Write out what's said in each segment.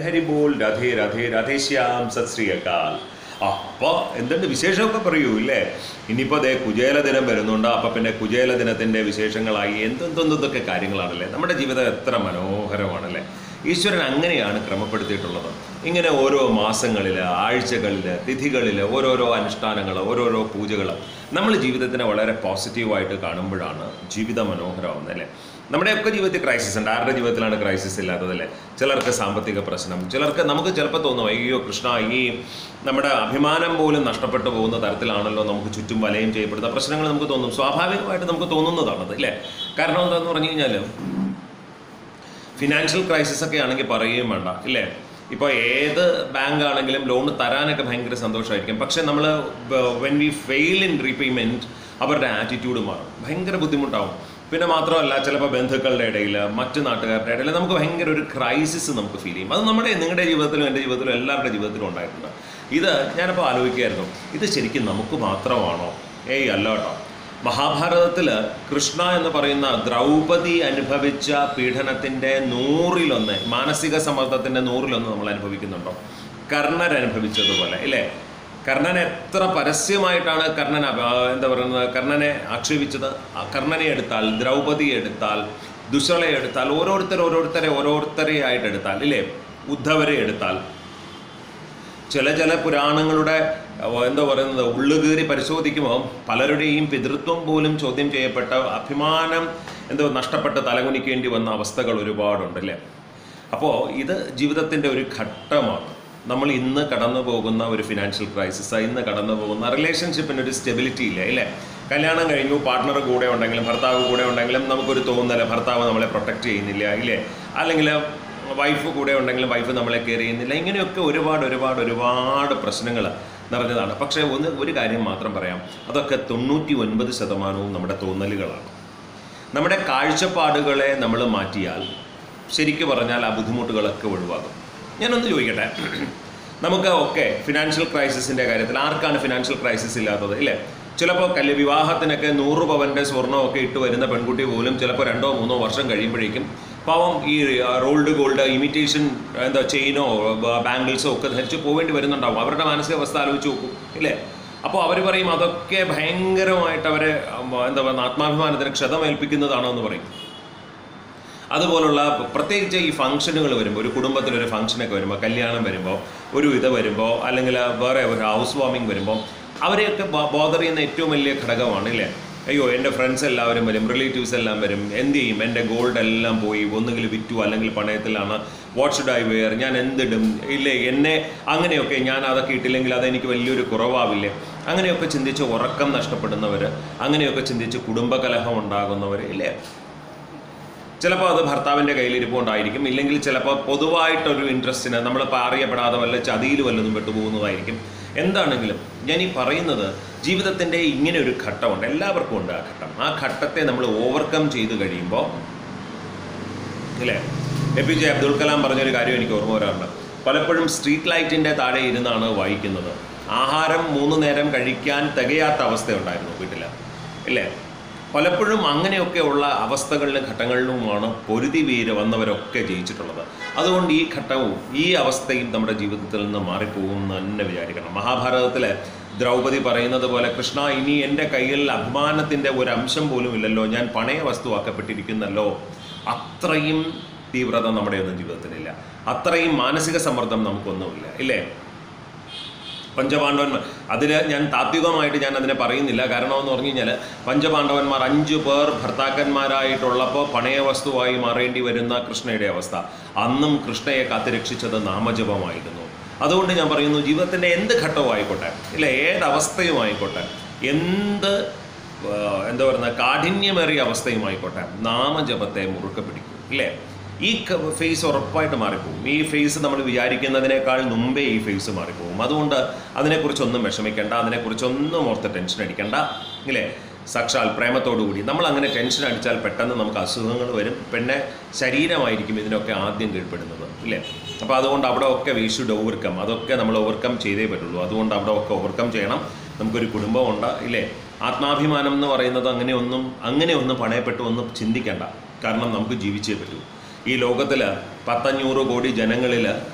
ഹരി ബോൾ രാധേ രാധേ രാധേശ്യാം സത് ശ്രീ അകാൽ അപ്പോൾ എന്തുണ്ട് വിശേഷമൊക്കെ പറയൂ ഇല്ലേ ഇനിയിപ്പോൾ അതേ കുചേല ദിനം വരുന്നുണ്ട് അപ്പം പിന്നെ കുചേല ദിനത്തിൻ്റെ വിശേഷങ്ങളായി എന്തെന്തെന്തൊക്കെ കാര്യങ്ങളാണല്ലേ നമ്മുടെ ജീവിതം എത്ര മനോഹരമാണല്ലേ ഈശ്വരൻ അങ്ങനെയാണ് ക്രമപ്പെടുത്തിയിട്ടുള്ളത് ഇങ്ങനെ ഓരോ മാസങ്ങളിൽ ആഴ്ചകളിൽ തിഥികളിൽ ഓരോരോ അനുഷ്ഠാനങ്ങൾ ഓരോരോ പൂജകൾ നമ്മൾ ജീവിതത്തിനെ വളരെ പോസിറ്റീവായിട്ട് കാണുമ്പോഴാണ് ജീവിതം മനോഹരമാവുന്നത് അല്ലേ നമ്മുടെയൊക്കെ ജീവിതത്തിൽ ക്രൈസിസ് ഉണ്ട് ആരുടെ ജീവിതത്തിലാണ് ക്രൈസിസ് ഇല്ലാത്തതല്ലേ ചിലർക്ക് സാമ്പത്തിക പ്രശ്നം ചിലർക്ക് നമുക്ക് ചിലപ്പോൾ തോന്നും അയ്യോ കൃഷ്ണ ഈ നമ്മുടെ അഭിമാനം പോലും നഷ്ടപ്പെട്ടു പോകുന്ന തരത്തിലാണല്ലോ നമുക്ക് ചുറ്റും വലയം ചെയ്യപ്പെടുന്ന പ്രശ്നങ്ങൾ നമുക്ക് തോന്നും സ്വാഭാവികമായിട്ട് നമുക്ക് തോന്നുന്നതാണത് ഇല്ലേ കാരണം എന്താണെന്ന് പറഞ്ഞു കഴിഞ്ഞാൽ ഫിനാൻഷ്യൽ ക്രൈസിസ് ഒക്കെ ആണെങ്കിൽ പറയുകയും വേണ്ട ഇല്ലേ ഇപ്പോൾ ഏത് ബാങ്ക് ആണെങ്കിലും ലോൺ തരാനൊക്കെ ഭയങ്കര സന്തോഷമായിരിക്കും പക്ഷെ നമ്മൾ when we fail in repayment അവരുടെ ആറ്റിറ്റ്യൂഡ് മാറും ഭയങ്കര ബുദ്ധിമുട്ടാവും പിന്നെ മാത്രമല്ല ചിലപ്പോൾ ബന്ധുക്കളുടെ ഇടയിൽ മറ്റു നാട്ടുകാരുടെ ഇടയിൽ നമുക്ക് ഭയങ്കര ഒരു ക്രൈസിസ് നമുക്ക് ഫീൽ ചെയ്യും അത് നമ്മുടെ നിങ്ങളുടെ ജീവിതത്തിലും എൻ്റെ ജീവിതത്തിലും എല്ലാവരുടെ ജീവിതത്തിലും ഉണ്ടായിട്ടുണ്ട് ഇത് ഞാനപ്പോൾ ആലോചിക്കുകയായിരുന്നു ഇത് ശരിക്കും നമുക്ക് മാത്രമാണോ ഏയ് അല്ല കേട്ടോ മഹാഭാരതത്തിൽ കൃഷ്ണ എന്ന് പറയുന്ന ദ്രൗപദി അനുഭവിച്ച പീഡനത്തിൻ്റെ നൂറിലൊന്ന് മാനസിക സമ്മർദ്ദത്തിൻ്റെ നൂറിലൊന്ന് നമ്മൾ അനുഭവിക്കുന്നുണ്ടോ കർണൻ അനുഭവിച്ചതുപോലെ ഇല്ലേ കർണൻ എത്ര പരസ്യമായിട്ടാണ് കർണൻ അപ- എന്താ പറയുന്നത് കർണനെ ആക്ഷേപിച്ചത് ആ കർണനെ എടുത്താൽ ദ്രൗപദിയെ എടുത്താൽ ദുശളയെ എടുത്താൽ ഓരോരുത്തർ ഓരോരുത്തരെ ഓരോരുത്തരെ ആയിട്ട് എടുത്താൽ ഇല്ലേ ഉദ്ധവരെ എടുത്താൽ ചില ചില പുരാണങ്ങളുടെ അഹ് എന്താ പറയുന്നത് ഉള്ളുകീറി പരിശോധിക്കുമ്പോൾ പലരുടെയും പിതൃത്വം പോലും ചോദ്യം ചെയ്യപ്പെട്ട അഭിമാനം എന്തോ നഷ്ടപ്പെട്ട് തലകുനിക്കേണ്ടി വന്ന അവസ്ഥകൾ ഒരുപാടുണ്ട് അല്ലേ അപ്പോൾ ഇത് ജീവിതത്തിൻ്റെ ഒരു ഘട്ടമാണ് നമ്മൾ ഇന്ന് കടന്നു പോകുന്ന ഒരു ഫിനാൻഷ്യൽ ക്രൈസിസ് ഇന്ന് കടന്നു പോകുന്ന റിലേഷൻഷിപ്പിന് ഒരു സ്റ്റെബിലിറ്റി ഇല്ല അല്ലേ കല്യാണം കഴിഞ്ഞു പാർട്ട്ണർ കൂടെ ഉണ്ടെങ്കിലും ഭർത്താവ് കൂടെ ഉണ്ടെങ്കിലും നമുക്കൊരു തോന്നല ഭർത്താവ് നമ്മളെ പ്രൊട്ടക്റ്റ് ചെയ്യുന്നില്ല ഇല്ലേ അല്ലെങ്കിൽ വൈഫ് കൂടെ ഉണ്ടെങ്കിലും വൈഫ് നമ്മളെ കെയർ ചെയ്യുന്നില്ല ഇങ്ങനെയൊക്കെ ഒരുപാട് ഒരുപാട് ഒരുപാട് പ്രശ്നങ്ങൾ നിറഞ്ഞതാണ് പക്ഷേ ഒന്ന് ഒരു കാര്യം മാത്രം പറയാം അതൊക്കെ തൊണ്ണൂറ്റി ഒൻപത് ശതമാനവും നമ്മുടെ തോന്നലുകളാണ് നമ്മുടെ കാഴ്ചപ്പാടുകളെ നമ്മൾ മാറ്റിയാൽ ശരിക്കു പറഞ്ഞാൽ ആ ബുദ്ധിമുട്ടുകളൊക്കെ ഒഴിവാകും ഞാനൊന്ന് ചോദിക്കട്ടെ നമുക്ക് ഒക്കെ ഫിനാൻഷ്യൽ ക്രൈസിസിൻ്റെ കാര്യത്തിൽ ആർക്കാണ് ഫിനാൻഷ്യൽ ക്രൈസിസ് ഇല്ലാത്തത് ഇല്ലേ ചിലപ്പോൾ കല്യ വിവാഹത്തിനൊക്കെ നൂറ് പവൻ്റെ സ്വർണ്ണമൊക്കെ ഇട്ട് വരുന്ന പെൺകുട്ടി പോലും ചിലപ്പോൾ രണ്ടോ മൂന്നോ വർഷം കഴിയുമ്പോഴേക്കും പാവം ഈ റോൾഡ് ഗോൾഡ് ഇമിറ്റേഷൻ എന്താ ചെയിനോ ബാംഗിൾസോ ഒക്കെ ധരിച്ച് പോവേണ്ടി വരുന്നുണ്ടാവും അവരുടെ മാനസികാവസ്ഥ ആലോചിച്ച് നോക്കും ഇല്ലേ അപ്പോൾ അവർ പറയും അതൊക്കെ ഭയങ്കരമായിട്ട് അവരെ ഉം, എന്താ പറയുക ആത്മാഭിമാനത്തിന് ക്ഷതമേൽപ്പിക്കുന്നതാണോ എന്ന് പറയും അതുപോലുള്ള പ്രത്യേകിച്ച് ഈ ഫംഗ്ഷനുകൾ വരുമ്പോൾ ഒരു കുടുംബത്തിലൊരു ഫംഗ്ഷനൊക്കെ വരുമ്പോൾ കല്യാണം വരുമ്പോൾ ഒരു ഇത് വരുമ്പോൾ അല്ലെങ്കിൽ വേറെ ഒരു ഹൗസ് വാമിങ് വരുമ്പോൾ അവരെയൊക്കെ ബോധർ ചെയ്യുന്ന ഏറ്റവും വലിയ ഘടകമാണ് ഇല്ലേ അയ്യോ എൻ്റെ ഫ്രണ്ട്സ് എല്ലാവരും വരും റിലേറ്റീവ്സ് എല്ലാം വരും എന്ത് ചെയ്യും എൻ്റെ ഗോൾഡ് എല്ലാം പോയി ഒന്നുകിൽ വിറ്റു അല്ലെങ്കിൽ പണയത്തിലാണ് വാട്ട് ഷുഡ് ഐ വെയർ ഞാൻ എന്തിടും ഇല്ലേ എന്നെ അങ്ങനെയൊക്കെ ഞാൻ അതൊക്കെ ഇട്ടില്ലെങ്കിൽ അതെനിക്ക് വലിയൊരു കുറവാവില്ലേ അങ്ങനെയൊക്കെ ചിന്തിച്ച് ഉറക്കം നഷ്ടപ്പെടുന്നവർ അങ്ങനെയൊക്കെ ചിന്തിച്ച് കുടുംബകലഹം ഉണ്ടാകുന്നവർ ഇല്ലേ ചിലപ്പോൾ അത് ഭർത്താവിൻ്റെ കയ്യിലിരിപ്പുണ്ടായിരിക്കും ഇല്ലെങ്കിൽ ചിലപ്പോൾ പൊതുവായിട്ടൊരു ഇൻട്രസ്റ്റിന് നമ്മളിപ്പോൾ അറിയപ്പെടാതെ വല്ല ചതിയിൽ വല്ലതും പെട്ടുപോകുന്നതായിരിക്കും എന്താണെങ്കിലും ഞാൻ ഈ പറയുന്നത് ജീവിതത്തിൻ്റെ ഇങ്ങനെ ഒരു ഘട്ടമുണ്ട് എല്ലാവർക്കും ഉണ്ട് ആ ഘട്ടം ആ ഘട്ടത്തെ നമ്മൾ ഓവർകം ചെയ്ത് കഴിയുമ്പോൾ ഇല്ലേ A P J Abdul Kalam പറഞ്ഞൊരു കാര്യം എനിക്ക് ഓർമ്മ വരാറുണ്ട് പലപ്പോഴും സ്ട്രീറ്റ് ലൈറ്റിൻ്റെ താഴെ ഇരുന്നാണ് വായിക്കുന്നത് ആഹാരം മൂന്ന് നേരം കഴിക്കാൻ തികയാത്ത അവസ്ഥയുണ്ടായിരുന്നു വീട്ടിൽ ഇല്ലേ പലപ്പോഴും അങ്ങനെയൊക്കെയുള്ള അവസ്ഥകളിലും ഘട്ടങ്ങളിലുമാണ് പൊരുതി വീര് വന്നവരൊക്കെ ജയിച്ചിട്ടുള്ളത് അതുകൊണ്ട് ഈ ഘട്ടവും ഈ അവസ്ഥയും നമ്മുടെ ജീവിതത്തിൽ നിന്ന് മാറിപ്പോകും എന്ന് തന്നെ വിചാരിക്കണം മഹാഭാരതത്തിലെ ദ്രൗപദി പറയുന്നത് പോലെ കൃഷ്ണ ഇനി എൻ്റെ കയ്യിൽ അഭിമാനത്തിൻ്റെ ഒരു അംശം പോലും ഇല്ലല്ലോ ഞാൻ പണയ വസ്തുവാക്കപ്പെട്ടിരിക്കുന്നല്ലോ അത്രയും തീവ്രത നമ്മുടെ ഒന്നും ജീവിതത്തിലില്ല അത്രയും മാനസിക സമ്മർദ്ദം നമുക്കൊന്നുമില്ല ഇല്ലേ പഞ്ചപാണ്ഡവന്മാർ അതിൽ ഞാൻ താത്വികമായിട്ട് ഞാൻ അതിനെ പറയുന്നില്ല കാരണം എന്ന് പറഞ്ഞു കഴിഞ്ഞാൽ പഞ്ചപാണ്ഡവന്മാർ അഞ്ചു പേർ ഭർത്താക്കന്മാരായിട്ടുള്ളപ്പോൾ പണയ വസ്തുവായി മാറേണ്ടി വരുന്ന കൃഷ്ണയുടെ അവസ്ഥ അന്നും കൃഷ്ണയെ കാത്തുരക്ഷിച്ചത് നാമജപമായിരുന്നു അതുകൊണ്ട് ഞാൻ പറയുന്നു ജീവിതത്തിൻ്റെ എന്ത് ഘട്ടവും ആയിക്കോട്ടെ ഇല്ല ഏതവസ്ഥയും ആയിക്കോട്ടെ എന്ത് ആ, എന്താ പറയുക കാഠിന്യമേറിയ അവസ്ഥയും ആയിക്കോട്ടെ നാമജപത്തെ മുറുക്കെ പിടിക്കും ഇല്ലേ ഈ ഫേസ് ഉറപ്പായിട്ട് മാറിപ്പോകും ഈ ഫേസ് നമ്മൾ വിചാരിക്കുന്നതിനേക്കാൾ മുമ്പേ ഈ ഫേസ് മാറിപ്പോകും അതുകൊണ്ട് അതിനെക്കുറിച്ചൊന്നും വിഷമിക്കേണ്ട അതിനെക്കുറിച്ചൊന്നും ഓർത്ത് ടെൻഷൻ അടിക്കേണ്ട ഇല്ലേ സാക്ഷാൽ പ്രേമത്തോടുകൂടി നമ്മൾ അങ്ങനെ ടെൻഷൻ അടിച്ചാൽ പെട്ടെന്ന് നമുക്ക് അസുഖങ്ങൾ വരും പിന്നെ ശരീരമായിരിക്കും ഇതിനൊക്കെ ആദ്യം കീഴ്പ്പെടുന്നത് ഇല്ലേ അപ്പോൾ അതുകൊണ്ട് അവിടെ ഒക്കെ വി ഷുഡ് ഓവർകം അതൊക്കെ നമ്മൾ ഓവർകം ചെയ്തേ പറ്റുള്ളൂ അതുകൊണ്ട് അവിടെ ഒക്കെ ഓവർകം ചെയ്യണം നമുക്കൊരു കുടുംബമുണ്ട് ഇല്ലേ ആത്മാഭിമാനം എന്ന് പറയുന്നത് അങ്ങനെ ഒന്നും അങ്ങനെ ഒന്നും പണയപ്പെട്ടു ഒന്നും ചിന്തിക്കേണ്ട കാരണം നമുക്ക് ജീവിച്ചേ പറ്റൂ ഈ ലോകത്തിൽ പത്തഞ്ഞൂറ് കോടി ജനങ്ങളിൽ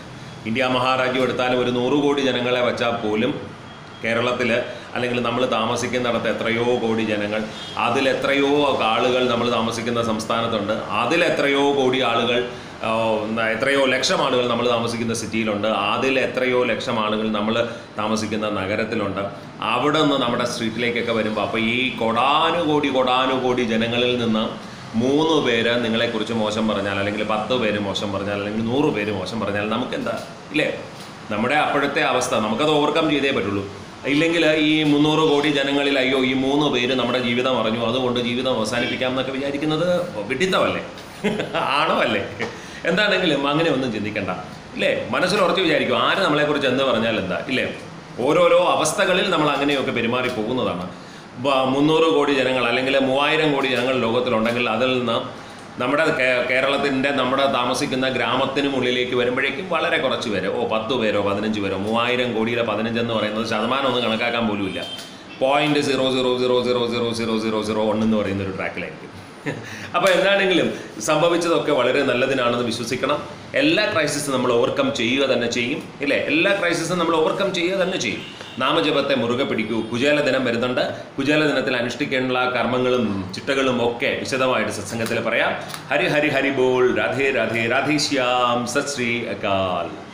ഇന്ത്യ മഹാരാജ്യം എടുത്താലും ഒരു നൂറ് കോടി ജനങ്ങളെ വെച്ചാൽ പോലും കേരളത്തിൽ അല്ലെങ്കിൽ നമ്മൾ താമസിക്കുന്നിടത്ത് എത്രയോ കോടി ജനങ്ങൾ അതിലെത്രയോ ആളുകൾ നമ്മൾ താമസിക്കുന്ന സംസ്ഥാനത്തുണ്ട് അതിലെത്രയോ കോടി ആളുകൾ ആ, എത്രയോ ലക്ഷം ആളുകൾ നമ്മൾ താമസിക്കുന്ന സിറ്റിയിലുണ്ട് അതിൽ എത്രയോ ലക്ഷം ആളുകൾ നമ്മൾ താമസിക്കുന്ന നഗരത്തിലുണ്ട് അവിടെ നിന്ന് നമ്മുടെ സ്ട്രീറ്റിലേക്കൊക്കെ വരുമ്പോൾ അപ്പോൾ ഈ കൊടാനുകോടി കൊടാനുകോടി ജനങ്ങളിൽ നിന്ന് മൂന്ന് പേര് നിങ്ങളെക്കുറിച്ച് മോശം പറഞ്ഞാൽ അല്ലെങ്കിൽ പത്ത് പേര് മോശം പറഞ്ഞാൽ അല്ലെങ്കിൽ നൂറ് പേര് മോശം പറഞ്ഞാൽ നമുക്കെന്താ ഇല്ലേ നമ്മുടെ അപ്പോഴത്തെ അവസ്ഥ നമുക്കത് ഓവർകം ചെയ്തേ പറ്റുള്ളൂ ഇല്ലെങ്കിൽ ഈ മുന്നൂറ് കോടി ജനങ്ങളിൽ അയ്യോ ഈ മൂന്ന് പേര് നമ്മുടെ ജീവിതം അറിഞ്ഞു അതുകൊണ്ട് ജീവിതം അവസാനിപ്പിക്കാം എന്നൊക്കെ വിചാരിക്കുന്നത് വിഡിത്തമല്ലേ ആണോ അല്ലേ എന്താണെങ്കിലും അങ്ങനെ ഒന്നും ചിന്തിക്കണ്ട ഇല്ലേ മനസ്സിൽ ഉറച്ചു വിചാരിക്കും ആര് നമ്മളെക്കുറിച്ച് എന്ത് പറഞ്ഞാൽ എന്താ ഇല്ലേ ഓരോരോ അവസ്ഥകളിൽ നമ്മൾ അങ്ങനെയൊക്കെ പെരുമാറി പോകുന്നതാണ് ബ- മുന്നൂറ് കോടി ജനങ്ങൾ അല്ലെങ്കിൽ മൂവായിരം കോടി ജനങ്ങൾ ലോകത്തിലുണ്ടെങ്കിൽ അതിൽ നിന്ന് നമ്മുടെ കേ- കേരളത്തിൻ്റെ നമ്മുടെ താമസിക്കുന്ന ഗ്രാമത്തിനുള്ളിലേക്ക് വരുമ്പോഴേക്കും വളരെ കുറച്ച് പേര് ഓ പത്ത് പേരോ പതിനഞ്ച് പേരോ മൂവായിരം കോടിയിലെ പതിനഞ്ച് എന്ന് പറയുന്നത് ശതമാനം ഒന്നും കണക്കാക്കാൻ പോലുമില്ല point zero zero zero zero zero zero zero zero one എന്ന് പറയുന്ന ഒരു ട്രാക്കിലായിരിക്കും അപ്പോൾ എന്താണെങ്കിലും സംഭവിച്ചതൊക്കെ വളരെ നല്ലതിനാണെന്ന് വിശ്വസിക്കണം എല്ലാ ക്രൈസിസും നമ്മൾ ഓവർകം ചെയ്യുക തന്നെ ചെയ്യും ഇല്ലേ എല്ലാ ക്രൈസിസും നമ്മൾ ഓവർകം ചെയ്യുക തന്നെ ചെയ്യും നാമജപത്തെ മുറുകെ പിടിക്കൂ കുചേല ദിനം വരുന്നുണ്ട് കുചേല ദിനത്തിൽ അനുഷ്ഠിക്കേണ്ട കർമ്മങ്ങളും ചിട്ടകളും ഒക്കെ വിശദമായിട്ട് സത്സംഗത്തിൽ പറയാം ഹരി ഹരി ഹരി ബോൾ രാധേ രാധേ രാധേ ശ്യാം സത് ശ്രീ അകാൽ